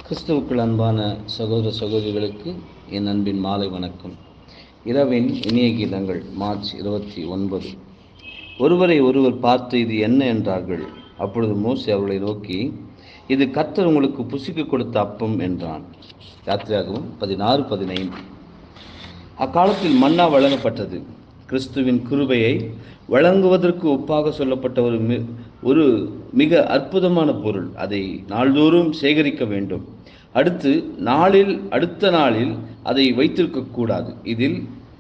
கிறிஸ்துவுக்குள் அன்பான சகோதர சகோதரிகளுக்கு என் அன்பின் மாலை வணக்கம் இரவின் இனிய கீதங்கள் மார்ச் இருபத்தி ஒன்பது ஒருவரை ஒருவர் பார்த்து இது என்ன என்றார்கள் அப்பொழுது மோசே அவர்களை நோக்கி இது கர்த்தர் உங்களுக்கு புசிக்க கொடுத்த அப்பம் என்றான் யாத்திராகவும் பதினாறு பதினைந்து அக்காலத்தில் மன்னா வழங்கப்பட்டது கிறிஸ்துவின் கிருபையை வழங்குவதற்கு ஒப்பாக சொல்லப்பட்ட ஒரு மி ஒரு மிக அற்புதமான பொருள் அதை நாள்தோறும் சேகரிக்க வேண்டும் அடுத்து நாளில் அடுத்த நாளில் அதை வைத்திருக்க கூடாது இதில்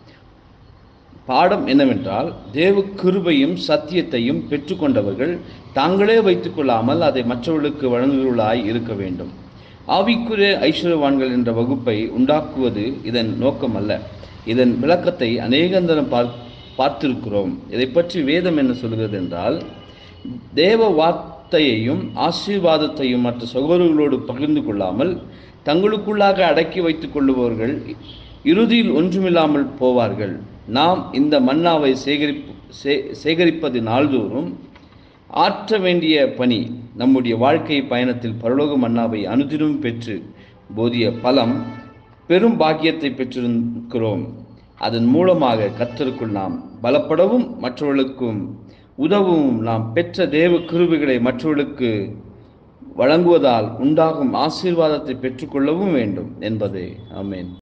பாடம் என்னவென்றால் தேவ கிருபையும் சத்தியத்தையும் பெற்றுக்கொண்டவர்கள் தாங்களே வைத்துக்கொள்ளாமல் அதை மற்றவர்களுக்கு வழங்குவர்களாய் இருக்க வேண்டும் ஆவிக்குரிய ஐஸ்வர்யவான்கள் என்ற வகுப்பை உண்டாக்குவது இதன் நோக்கம் அல்ல இதன் விளக்கத்தை அநேகந்தரம் பார் பார்த்திருக்கிறோம் இதை பற்றி வேதம் என்ன சொல்கிறது என்றால் தேவ வார்த்தையையும் ஆசீர்வாதத்தையும் மற்ற சகோதரர்களோடு பகிர்ந்து கொள்ளாமல் தங்களுக்குள்ளாக அடக்கி வைத்துக் கொள்ளுபவர்கள் இறுதியில் ஒன்றுமில்லாமல் போவார்கள் நாம் இந்த மன்னாவை சேகரிப்பு சே சேகரிப்பது நாள்தோறும் ஆற்ற வேண்டிய பணி நம்முடைய வாழ்க்கை பயணத்தில் பரலோக மன்னாவை அனுதினமும் பெற்று போதிய பலம் பெரும் பாக்கியத்தை பெற்றிருக்கிறோம் அதன் மூலமாக கத்தருக்குள் நாம் பலப்படவும் மற்றவர்களுக்கும் உதவும் நாம் பெற்ற தேவ கிருவிகளை மற்றவர்களுக்கு வழங்குவதால் உண்டாகும் ஆசீர்வாதத்தை பெற்றுக்கொள்ளவும் வேண்டும் என்பதே ஆமேன்